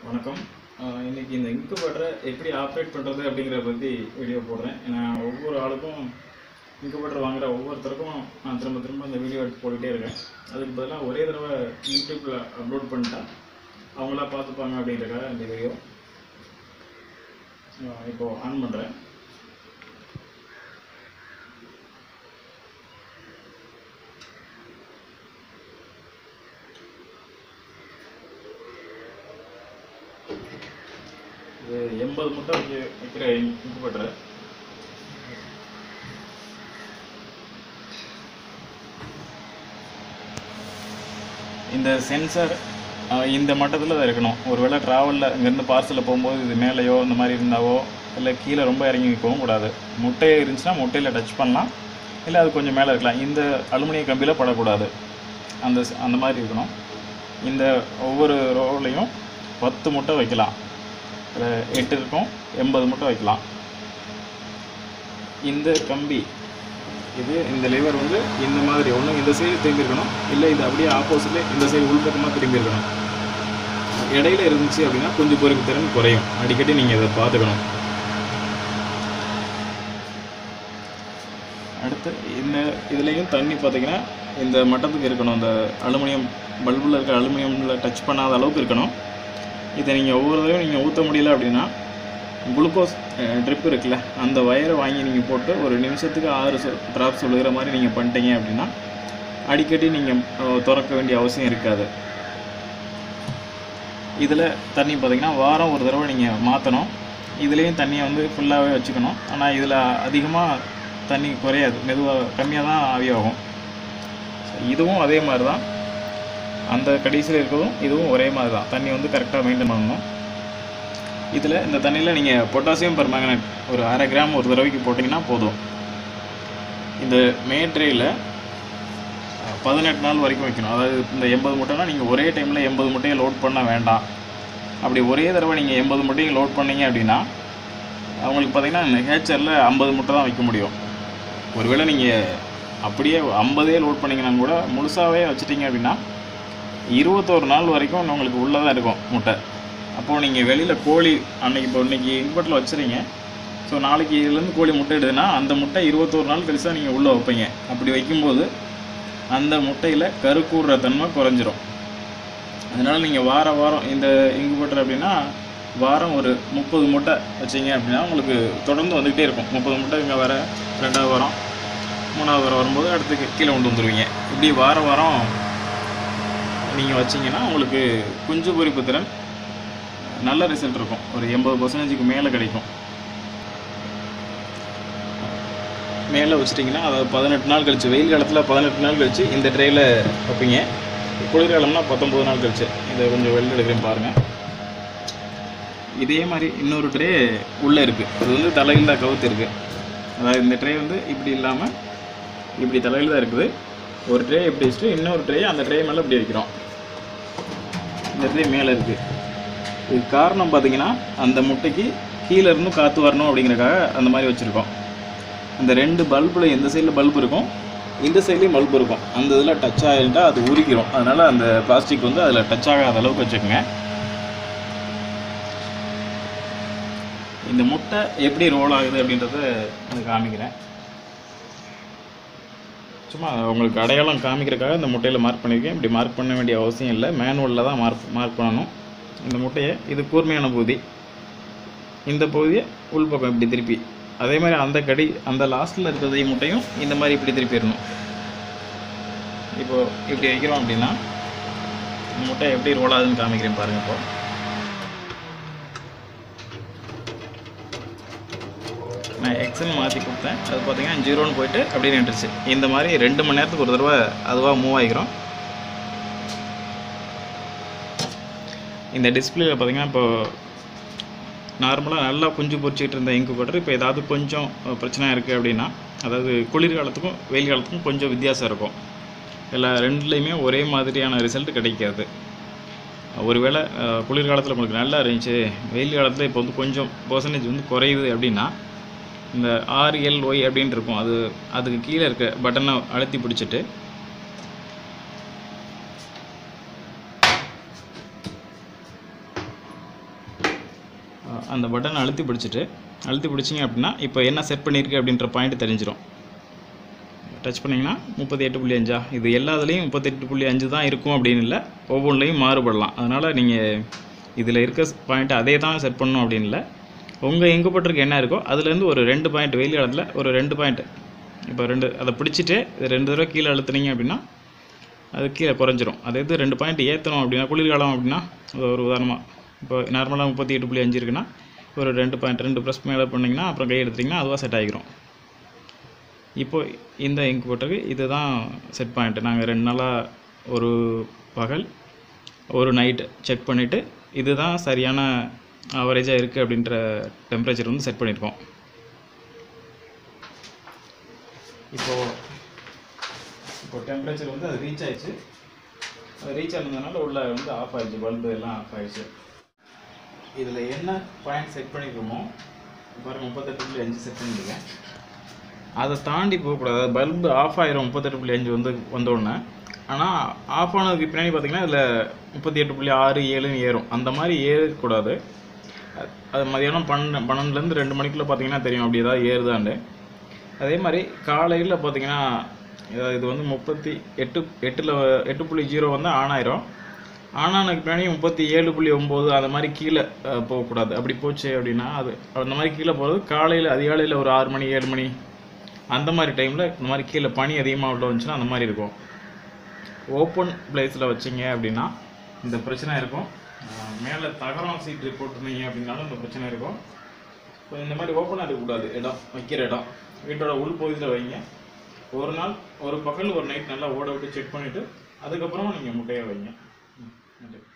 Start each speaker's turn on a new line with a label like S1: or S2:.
S1: வணக்கம் ஆஹ் இன்னைக்கு இந்த இன்குபேட்டரை எப்படி ஆப்ரேட் பண்ணுறது அப்படிங்கிறத பற்றி வீடியோ போடுறேன் நான் ஒவ்வொரு ஆளுக்கும் இன்குபேட்டர் வாங்குற ஒவ்வொருத்தருக்கும் நான் திரும்ப திரும்ப இந்த வீடியோ எடுத்து போட்டுகிட்டே இருக்கேன் அதுக்கு பதிலாக ஒரே தடவை யூடியூப்பில் அப்லோட் பண்ணிட்டா அவங்களா பார்த்துப்பாங்க அப்படின்றக்காக இந்த வீடியோ இப்போது ஆன் பண்ணுறேன் இது எண்பது முட்டை வைக்க வைக்கிற இன்குபேட்டர் இந்த சென்சார் இந்த மட்டத்தில் தான் இருக்கணும் ஒருவேளை ட்ராவலில் இங்கேருந்து பார்சலில் போகும்போது இது மேலேயோ இந்த மாதிரி இருந்தாவோ இல்லை கீழே ரொம்ப இறங்கி நிற்கவும் கூடாது முட்டை இருந்துச்சுன்னா முட்டையில் டச் பண்ணலாம் இல்லை அது கொஞ்சம் மேலே இருக்கலாம் இந்த அலுமினிய கம்பியில் படக்கூடாது அந்த ஸ்- அந்த மாதிரி இருக்கணும் இந்த ஒவ்வொரு ரோலையும் பத்து முட்டை வைக்கலாம் அதில் எட்டு இருக்கும் எண்பது முட்டை வைக்கலாம் இந்த கம்பி இது இந்த லிவர் வந்து இந்த மாதிரி ஒன்று இந்த சைடு திரும்பி இருக்கணும் இல்லை இது அப்படியே ஆப்போசிட்ல இந்த சைடு உள்பக்கமாக திரும்பி இருக்கணும் இடையில இருந்துச்சு அப்படின்னா கொஞ்சம் பொறுப்பு திறன் குறையும் அடிக்கடி நீங்கள் இதை பார்த்துக்கணும் அடுத்து இந்த இதுலேயும் தண்ணி பார்த்தீங்கன்னா இந்த மட்டத்துக்கு இருக்கணும் இந்த அலுமினியம் பல்பில் இருக்க அலுமினியமில் டச் பண்ணாத அளவுக்கு இருக்கணும் இதை நீங்கள் ஒவ்வொரு தடவையும் நீங்கள் ஊற்ற முடியல அப்படின்னா குளுக்கோஸ் ட்ரிப் இருக்குல்ல அந்த வயரை வாங்கி நீங்கள் போட்டு ஒரு நிமிஷத்துக்கு ஆறு ட்ராப்ஸ் விழுகிற மாதிரி நீங்கள் பண்ணிட்டீங்க அப்படின்னா அடிக்கடி நீங்கள் திறக்க வேண்டிய அவசியம் இருக்காது இதில் தண்ணி பார்த்தீங்கன்னா வாரம் ஒரு தடவை நீங்கள் மாற்றணும் இதுலேயும் தண்ணியை வந்து ஃபுல்லாகவே வச்சுக்கணும் ஆனால் இதில் அதிகமாக தண்ணி குறையாது மெதுவாக கம்மியாக தான் ஆவியாகும் இதுவும் அதே மாதிரி தான் அந்த கடைசியில் இருக்கிறதும் இதுவும் ஒரே மாதிரி தான் தண்ணி வந்து கரெக்டாக மெயின்டைன் பண்ணணும் இதில் இந்த தண்ணியில் நீங்கள் பொட்டாசியம் பெர்மங்கனேட் ஒரு அரை கிராம் ஒரு தடவைக்கு போட்டிங்கன்னா போதும் இந்த மேட்ரேயில் பதினெட்டு நாள் வரைக்கும் வைக்கணும் அதாவது இந்த எண்பது முட்டைனா நீங்கள் ஒரே டைமில் எண்பது முட்டையை லோட் பண்ண வேண்டாம் அப்படி ஒரே தடவை நீங்கள் எண்பது முட்டையை லோட் பண்ணீங்க அப்படின்னா அவங்களுக்கு பார்த்தீங்கன்னா இந்த ஹேச்சரில் ஐம்பது முட்டை தான் வைக்க முடியும் ஒருவேளை நீங்கள் அப்படியே ஐம்பதே லோட் பண்ணீங்கன்னா கூட முழுசாகவே வச்சிட்டீங்க அப்படின்னா இருபத்தோரு நாள் வரைக்கும் உங்களுக்கு உள்ளே தான் இருக்கும் முட்டை அப்போது நீங்கள் வெளியில் கோழி அன்னைக்கு இப்போ இன்னைக்கு இன்பட்டில் வச்சுறீங்க ஸோ நாளைக்கு இதுலேருந்து கோழி முட்டை இடுதுன்னா அந்த முட்டை இருபத்தோரு நாள் கழிச்சு தான் நீங்கள் உள்ளே வைப்பீங்க அப்படி வைக்கும்போது அந்த முட்டையில் கருக்கூடுற தன்மை குறைஞ்சிரும் அதனால் நீங்கள் வார வாரம் இந்த இங்குபேட்டர் அப்படின்னா வாரம் ஒரு முப்பது முட்டை வச்சீங்க அப்படின்னா உங்களுக்கு தொடர்ந்து வந்துக்கிட்டே இருக்கும் முப்பது முட்டை இங்கே வர ரெண்டாவது வாரம் மூணாவது வாரம் வரும்போது அடுத்து கீழே கொண்டு வந்துடுவீங்க இப்படி வார வாரம் நீங்கள் வச்சீங்கன்னா உங்களுக்கு குஞ்சு பொரிப்பு திறன் நல்ல ரிசல்ட் இருக்கும் ஒரு எண்பது பர்சன்டேஜுக்கு மேலே கிடைக்கும் மேலே வச்சிட்டிங்கன்னா அதாவது பதினெட்டு நாள் கழிச்சு வெயில் காலத்தில் பதினெட்டு நாள் கழிச்சு இந்த ட்ரேயில் வைப்பீங்க குளிர்காலம்னா பத்தொம்பது நாள் கழிச்சு இதை கொஞ்சம் வெளில எடுக்கிறேன் பாருங்கள் இதே மாதிரி இன்னொரு ட்ரே உள்ளே இருக்குது அது வந்து தலையில் தான் கவுத்து இருக்குது அதாவது இந்த ட்ரே வந்து இப்படி இல்லாமல் இப்படி தலையில் தான் இருக்குது ஒரு ட்ரே இப்படி வச்சுட்டு இன்னொரு ட்ரே அந்த ட்ரே மேலே இப்படி வைக்கிறோம் இந்த ட்ரே மேலே இருக்குது இதுக்கு காரணம் பார்த்தீங்கன்னா அந்த முட்டைக்கு கீழே இருந்தும் காற்று வரணும் அப்படிங்கிறக்காக அந்த மாதிரி வச்சுருக்கோம் அந்த ரெண்டு பல்பில் எந்த சைடில் பல்ப் இருக்கும் இந்த சைட்லேயும் பல்ப் இருக்கும் அந்த இதில் டச் ஆகிட்டா அது உருக்கிடும் அதனால் அந்த பிளாஸ்டிக் வந்து அதில் டச் ஆகாத அளவுக்கு வச்சுக்கோங்க இந்த முட்டை எப்படி ரோல் ஆகுது அப்படின்றத நான் காமிக்கிறேன் சும்மா உங்களுக்கு அடையாளம் காமிக்கிறதுக்காக இந்த முட்டையில் மார்க் பண்ணியிருக்கேன் இப்படி மார்க் பண்ண வேண்டிய அவசியம் இல்லை மேனுவலில் தான் மார்க் மார்க் பண்ணணும் இந்த முட்டையை இது கூர்மையான பகுதி இந்த பகுதியை உள்பக்கம் இப்படி திருப்பி அதே மாதிரி அந்த கடி அந்த லாஸ்ட்டில் இருக்கிறதையும் முட்டையும் இந்த மாதிரி இப்படி திருப்பிடணும் இப்போ இப்படி வைக்கிறோம் அப்படின்னா இந்த முட்டை எப்படி ரோல் ஆகுதுன்னு காமிக்கிறேன் பாருங்க இப்போ நான் எக்ஸல் மாற்றி கொடுத்தேன் அது பார்த்தீங்கன்னா ஜீரோன்னு போயிட்டு அப்படியே நின்றுச்சு இந்த மாதிரி ரெண்டு மணி நேரத்துக்கு ஒரு தடவை அதுவாக மூவ் ஆகிக்கிறோம் இந்த டிஸ்பிளேல பார்த்தீங்கன்னா இப்போ நார்மலாக நல்லா குஞ்சு பொரிச்சிட்டு இருந்த இன்குபேட்டர் இப்போ ஏதாவது கொஞ்சம் அஹ், பிரச்சனை இருக்குது அப்படின்னா அதாவது குளிர்காலத்துக்கும் வெயில் காலத்துக்கும் கொஞ்சம் வித்தியாசம் இருக்கும் எல்லா ரெண்டுலேயுமே ஒரே மாதிரியான ரிசல்ட் கிடைக்காது ஒருவேளை அஹ், குளிர்காலத்தில் உங்களுக்கு நல்லா இருந்துச்சு வெயில் காலத்தில் இப்போ வந்து கொஞ்சம் பர்சன்டேஜ் வந்து குறையுது அப்படின்னா இந்த ஆர்எல்ஒய் அப்படின்னு இருக்கும் அது அதுக்கு கீழே இருக்க பட்டனை அழுத்தி பிடிச்சிட்டு அஹ் அந்த பட்டனை அழுத்தி பிடிச்சிட்டு அழுத்தி பிடிச்சிங்க அப்படின்னா இப்போ என்ன செட் பண்ணியிருக்கு அப்படின்ற பாயிண்ட் தெரிஞ்சிடும் டச் பண்ணிங்கன்னா முப்பத்தி எட்டு புள்ளி அஞ்சா இது எல்லாத்துலேயும் முப்பத்தெட்டு புள்ளி அஞ்சு தான் இருக்கும் அப்படின்னு இல்லை ஒவ்வொன்றிலையும் மாறுபடலாம் அதனால் நீங்கள் இதில் இருக்க பாயிண்ட் அதே தான் செட் பண்ணணும் அப்படின்னு இல்லை உங்கள் எங்கே போட்டிருக்கு என்ன இருக்கோ அதுலேருந்து ஒரு ரெண்டு பாயிண்ட் வெயில் காலத்தில் ஒரு ரெண்டு பாயிண்ட் இப்போ ரெண்டு அதை பிடிச்சிட்டு இது ரெண்டு தடவை கீழே அழுத்துனீங்க அப்படின்னா அது கீழே குறைஞ்சிரும் அதே இது ரெண்டு பாயிண்ட் ஏற்றணும் அப்படின்னா குளிர்காலம் அப்படின்னா அது ஒரு உதாரணமாக இப்போ நார்மலாக முப்பத்தி எட்டு புள்ளி அஞ்சு இருக்குன்னா ஒரு ரெண்டு பாயிண்ட் ரெண்டு ப்ரெஸ் மேலே பண்ணிங்கன்னா அப்புறம் கை எடுத்திங்கன்னா அதுவாக செட் ஆகிரும் இப்போ இந்த இங்க் போட்டது இதுதான் செட் பாயிண்ட் நாங்கள் ரெண்டு நாளாக ஒரு பகல் ஒரு நைட்டு செக் பண்ணிவிட்டு இதுதான் சரியான ஆவரேஜாக இருக்குது அப்படின்ற டெம்பரேச்சர் வந்து செட் பண்ணியிருக்கோம் இப்போது இப்போ டெம்பரேச்சர் வந்து அது ரீச் ஆயிடுச்சு அது ரீச் ஆனதுனால உள்ள வந்து ஆஃப் ஆயிடுச்சு பல்பு எல்லாம் ஆஃப் ஆயிடுச்சு இதில் என்ன பாயிண்ட் செட் பண்ணியிருக்கோமோ பாருங்க முப்பத்தெட்டு புள்ளி அஞ்சு செட் பண்ணியிருக்கேன் அதை தாண்டி போகக்கூடாது பல்பு ஆஃப் ஆயிரும் முப்பத்தெட்டு புள்ளி அஞ்சு வந்து வந்தோடனே ஆனால் ஆஃப் ஆனதுக்கு பின்னாடி பார்த்தீங்கன்னா இதில் முப்பத்தி எட்டு புள்ளி ஆறு ஏழுன்னு ஏறும் அந்த மாதிரி ஏறக்கூடாது அது- அது மதியானம் பன்னெண்டு பன்னெண்டுலேருந்து ரெண்டு மணிக்குள்ளே பார்த்தீங்கன்னா தெரியும் அப்படி ஏதாவது ஏறுதாண்டு அதே மாதிரி காலையில் பார்த்தீங்கன்னா இது- இது வந்து முப்பத்தி எட்டு எட்டில் எட்டு புள்ளி ஜீரோ வந்து ஆன் ஆயிரும் ஆன் ஆனதுக்கு பின்னாடி முப்பத்தி ஏழு புள்ளி ஒம்பது அந்த மாதிரி கீழே அஹ், போகக்கூடாது அப்படி போச்சு அப்படின்னா அது அந்த மாதிரி கீழே போகிறது காலையில் அதிகாலையில் ஒரு ஆறு மணி ஏழு மணி அந்த மாதிரி டைமில் இந்த மாதிரி கீழே பனி அதிகமாக உள்ள வந்துச்சுன்னா அந்த மாதிரி இருக்கும் ஓப்பன் பிளேஸில் வச்சிங்க அப்படின்னா இந்த பிரச்சனை இருக்கும் அஹ், மேலே தகரம் சீட்டு போட்டிருந்தீங்க அப்படின்னாலும் இந்த பிரச்சனை இருக்கும் இப்போ இந்த மாதிரி ஓப்பனாக இருக்கக்கூடாது இடம் வைக்கிற இடம் வீட்டோட உள் பகுதியில் வைங்க ஒரு நாள் ஒரு பகல் ஒரு நைட் நல்லா ஓட விட்டு செக் பண்ணிவிட்டு அதுக்கப்புறமா நீங்கள் முட்டையை வைங்க ம், நன்றி